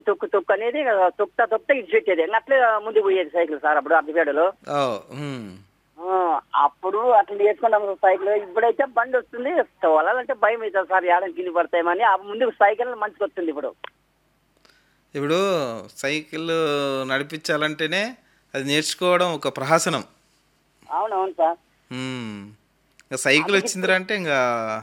తొక్కు తొక్కు అనేది తొక్తా తొక్తా ఇటు పెట్టేది ఇంకా అట్లే ముందుకు పోయేది సైకిల్ సార్ అప్పుడు అద్దెపేడలో ఓ ఉమ్. ఆ, అప్పుడు అట్లా నేర్చుకున్నాం సైకిల్ ఇప్పుడైతే బండి వస్తుంది తోలాలంటే భయం అవుతుంది సార్ ఏడాది కింది పడతాయమని ఆ ముందుకు సైకిల్ మంచిగా వస్తుంది ఇప్పుడు ఇప్పుడు సైకిల్ నడిపించాలంటేనే అది నేర్చుకోవడం ఒక ప్రహసనం అవునవును సార్ ఉమ్. ఇంకా సైకిల్ వచ్చిందిరా అంటే ఇంకా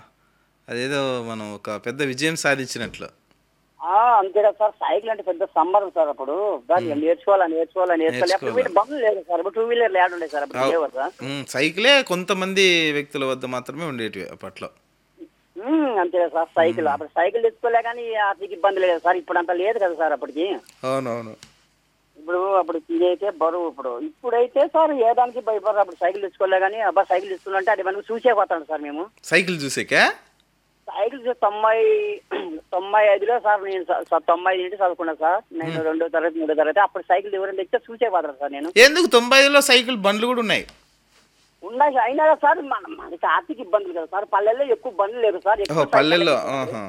అదేదో మనం ఒక పెద్ద విజయం సాధించినట్లు ఆ, అంతే కదా సార్ సైకిల్ అంటే పెద్ద సంబరం సార్ అప్పుడు దాన్ని నేర్చుకోవాలా నేర్చుకోవాలా నేర్చుకోవాలి అప్పుడు వీటి బండ్లు లేదు సార్ ఇప్పుడు టూ వీలర్ లేడు ఉండే సార్ అప్పుడు లేవు సార్ ఉమ్, సైకిలే కొంతమంది వ్యక్తుల వద్ద మాత్రమే ఉండేటివి అప్పట్లో ఉమ్, అంతే కదా సార్ సైకిల్ అప్పుడు సైకిల్ తెచ్చుకోలే కానీ ఆర్థిక ఇబ్బంది లేదు సార్ ఇప్పుడు అంత లేదు కదా సార్ అప్పటికి అవునవును ఇప్పుడు అప్పుడు ఇదైతే బరువు ఇప్పుడు ఇప్పుడైతే సార్ ఏ దానికి భయపడరు అప్పుడు సైకిల్ తెచ్చుకోలే కానీ అబ్బా సైకిల్ తెచ్చుకోవాలంటే అది మనకు చూసే పోతాడు సార్ మేము సైకిల్ చూసేకా సైకిల్ చూ- తొంభై తొంభై ఐదులో సార్ నేను స- స- తొంభై ఐదు నుంచి చదువుకున్నా సార్ నేను రెండో తరగతి మూడో తరగతి అప్పుడు సైకిల్ ఎవరైనా తెచ్చే చూసే పోతాడు సార్ నేను ఎందుకు తొంభై ఐదులో సైకిల్ బండ్లు కూడా ఉన్నాయి ఉన్నాయి సార్. అయినా సార్ మన మనకి ఆర్థిక ఇబ్బందులు కదా సార్ పల్లెల్లో ఎక్కువ బండ్లు లేవు సార్ ఎక్కువ ఓహో సైకిల్ పల్లెల్లో లేదు. ఆహా.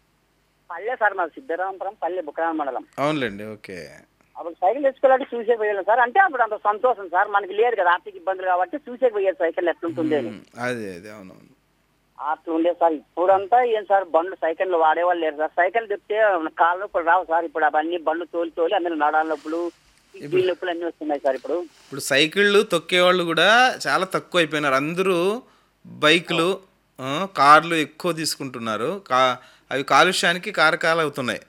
పల్లె సార్ మాది సిద్ధరామపురం పల్లె బుక్కరామ మండలం అవునులేండి ఓకే అప్పుడు సైకిల్ తెచ్చుకోవాలంటే చూసే పోయాను సార్ అంటే అప్పుడు అంత సంతోషం సార్ మనకి లేదు కదా ఆర్థిక ఇబ్బందులు కాబట్టి చూసే పోయారు సైకిల్ ఎట్లుంటుంది అని ఉమ్, అదే అదే అవునవును అట్లా ఉండే సార్ ఇప్పుడంతా ఏం సార్ బండ్లు సైకిల్ వాడేవాళ్ళు లేరు సార్ సైకిల్ చెప్తే కాళ్ళు నొప్పులు రావు సార్ ఇప్పుడు అవన్నీ బండ్లు తోలి తోలి అందరూ నడాల నొప్పులు కీళ్ళ నొప్పులు అన్నీ వస్తున్నాయి సార్ ఇప్పుడు ఇప్పుడు సైకిళ్ళు తొక్కేవాళ్ళు కూడా చాలా తక్కువ అయిపోయినారు అందరూ బైకులు ఆ, కార్లు ఎక్కువ తీసుకుంటున్నారు కా అవి కాలుష్యానికి కారకాలు అవుతున్నాయి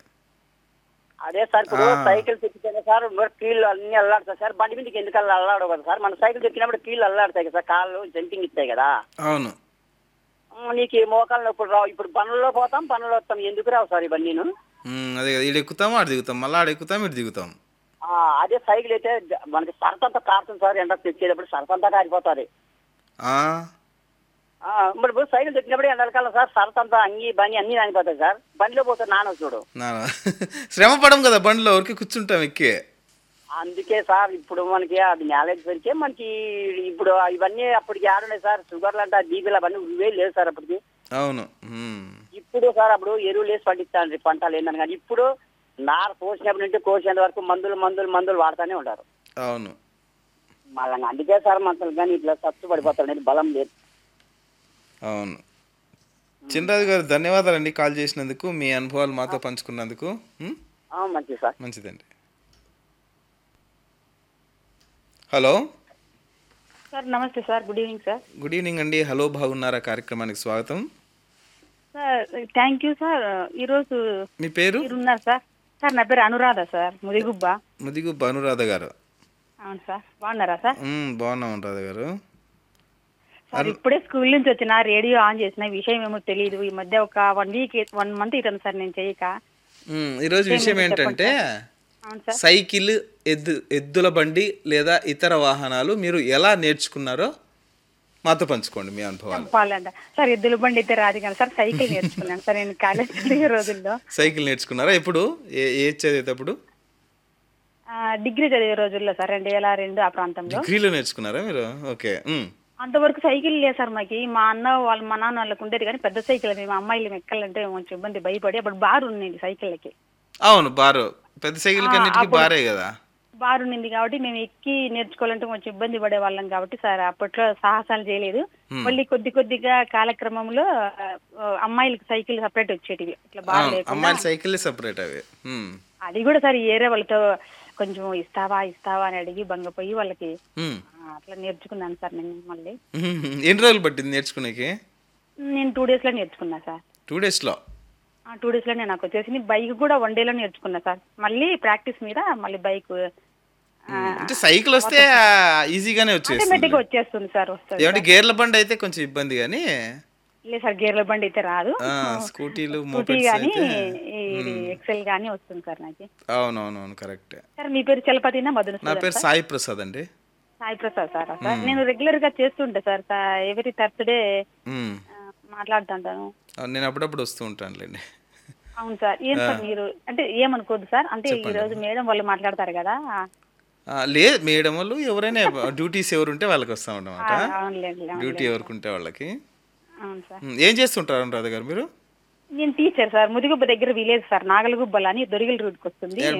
అదే సార్ ఇప్పుడు ఆ. సైకిల్ తెచ్చితేనే సార్ మరి కీళ్ళు అన్ని అల్లాడుతాయి సార్ బండి మీదకి ఎందుకు అలా అల్లాడవు కదా సార్ మన సైకిల్ తెచ్చినప్పుడు కీళ్ళు అల్లాడతాయి కదా సార్ కాళ్ళు జంపింగ్ ఇస్తాయి కదా అవును ఉమ్, నీకు ఈ మోకాలు నొప్పులు రావు ఇప్పుడు పనుల్లో పోతాం పనుల్లో వస్తాం ఎందుకు రావు సార్ ఇవన్నీ ఉమ్, అదే కదా ఈడ ఎక్కుతాం ఆడ దిగుతాం మళ్ళీ ఆడ ఎక్కుతాం ఇటు దిగుతాం అదే సైకిల్ అయితే జ- మనకి సరసంతా కారుతుంది సార్ ఎండ తెచ్చేటప్పుడు సరసంతా కారిపోతుంది ఆ, ఆ, మరి ఇప్పుడు సైకిల్ తెచ్చినప్పుడు ఎండాకాలం సార్ సరసంతా అంగి బని అన్ని నానిపోతాయి సార్ బండిలో పోతే నాన చూడు నా శ్రమ పడం కదా బండిలో ఊరికి కూర్చుంటాం ఎక్కి అందుకే సార్ ఇప్పుడు మనకి అది మ్యారేజ్ సరికే మనకి ఇప్పుడు ఇవన్నీ అప్పటికి ఆడున్నాయి సార్ షుగర్లు అంటే బీపీలు అవన్నీ ఇవే లేదు సార్ అప్పటికి అవును ఉమ్, ఇప్పుడు సార్ అప్పుడు ఎరువులు వేసి పండిస్తాను పంటలు ఏందని కానీ ఇప్పుడు నార పోసినప్పటి నుండి కోసేంత వరకు మందులు మందులు మందులు వాడుతూనే ఉంటారు అవును మళ్ళీ అందుకే సార్ మనకు కానీ ఇట్లా సత్తు పడిపోతాడు అనేది బలం లేదు అవును చిన్నరాజు గారు ధన్యవాదాలండి కాల్ చేసినందుకు మీ అనుభవాలు మాతో పంచుకున్నందుకు ఉమ్, ఆ, మంచిది సార్ మంచిదండి హలో సార్ నమస్తే sir good evening sir good evening అండి హలో బాగున్నారా కార్యక్రమానికి స్వాగతం సార్ థ్యాంక్ యూ సార్ ఈరోజు మీ పేరు మీరు ఉన్నారు సార్ సార్ నా పేరు అనురాధ సార్ ముదిగుబ్బ ముదిగు భానురాధ గారు అవును సార్ బాగున్నారా సార్ మ్, బాగున్నాం రాధ గారు సార్ ఇప్పుడే స్కూల్ నుంచి వచ్చిన రేడియో ఆన్ చేసిన విషయం ఏమో తెలియదు ఈ మధ్య ఒక వన్ వీక్ వన్ మంత్ ఇటాను సార్ నేను చేయక మ్, ఈరోజు విషయం ఏంటంటే అవును సార్ సైకిల్ ఎద్దు ఎద్దుల బండి లేదా ఇతర వాహనాలు మీరు ఎలా నేర్చుకున్నారో మాతో పంచుకోండి మీ అనుభవాలు చెప్పాలంట సార్ ఎద్దుల బండి అయితే రాదు కానీ సార్ సైకిల్ నేర్చుకున్నాను సార్ నేను కాలేజ్ చదివే రోజుల్లో సైకిల్ నేర్చుకున్నారా ఎప్పుడు ఏ ఏ చదివేటప్పుడు ఆ, డిగ్రీ చదివే రోజుల్లో సార్ రెండు వేల రెండు ఆ ప్రాంతంలో డిగ్రీలో నేర్చుకున్నారా మీరు ఓకే మ్, అంతవరకు సైకిల్ లేదు సార్ మాకి మా అన్న వాళ్ళ మా నాన్న వాళ్ళకి ఉండేది కానీ పెద్ద సైకిల్ అది మా అమ్మాయిలు ఎక్కాలంటే కొంచెం ఇబ్బంది భయపడి అప్పుడు బార్ ఉన్నది సైకిళ్ళకి అవును బారు పెద్ద సైకిల్ కన్నిటికి బారే కదా బార్ ఉన్నింది కాబట్టి మేము ఎక్కి నేర్చుకోవాలంటే కొంచెం ఇబ్బంది పడే వాళ్ళం కాబట్టి సార్ అప్పట్లో సాహసాలు చేయలేదు మళ్ళీ కొద్ది కొద్దిగా కాలక్రమంలో ఆ, అమ్మాయిలకి సైకిల్ సపరేట్ వచ్చేటివి ఇట్లా బాగా అవును లేకుండా అమ్మాయిల సైకిల్ సపరేట్ అవి మ్, అది కూడా సార్ ఏరే వాళ్ళతో కొంచెం ఇస్తావా ఇస్తావా అని అడిగి బంగపోయి వాళ్ళకి మ్. ఆ, అట్లా నేర్చుకున్నాను సార్ నేను మళ్ళీ మ్, ఎన్ని రోజులు పట్టింది నేర్చుకునేకి నేను టూ డేస్ లో నేర్చుకున్నా సార్ టూ డేస్లో ఆ టూ డేస్ లోనే నాకు వచ్చేసింది బైక్ కూడా వన్ డేలో నేర్చుకున్నా సార్ మళ్ళీ ప్రాక్టీస్ మీద మళ్ళీ బైక్ అంటే సైకిల్ వస్తే ఆ, ఈజీగానే వచ్చేస్తుంది ఆటోమేటిక్ వచ్చేస్తుంది సార్ వస్తుంది ఏమంటే గేర్ల బండి అయితే కొంచెం ఇబ్బంది కానీ లేదు సార్ గేర్ల బండి అయితే రాదు ఆ, స్కూటీలు స్కూటీ మోపెడ్స్ కానీ అయితే ఇది ఎక్సెల్ కానీ వస్తుంది సార్ నాకు అవునవునవును కరెక్ట్ సార్ మీ పేరు చలపతినా మధున నా పేరు సాయి ప్రసాద్ అండి సాయి ప్రసాద్ సార్ సార్ నేను రెగ్యులర్ గా చేస్తుంటా సార్ ఎవరీ థర్స్డే మ్. మాట్లాడుతుంటాను అవును, నేను అప్పుడప్పుడు వస్తూ ఉంటానులేండి అవును సార్ ఏం సార్ మీరు అంటే ఏమనుకోద్దు సార్ అంటే ఈ రోజు మేడం వాళ్ళు మాట్లాడతారు కదా ఆ, లేదు మేడం వాళ్ళు ఎవరైనా డ్యూటీస్ ఎవరు ఉంటే వాళ్ళకి వస్తా ఉంటామట అవునులేండి అవును. డ్యూటీ ఎవరికి ఉంటే వాళ్ళకి అవును సార్ మ్, ఏం చేస్తుంటారు అనురాధ గారు మీరు నేను టీచర్ సార్ ముదిగుబ్బ దగ్గర విలేజ్ సార్ నాగలగుబ్బల అని దొరిగిల రూట్కి వస్తుంది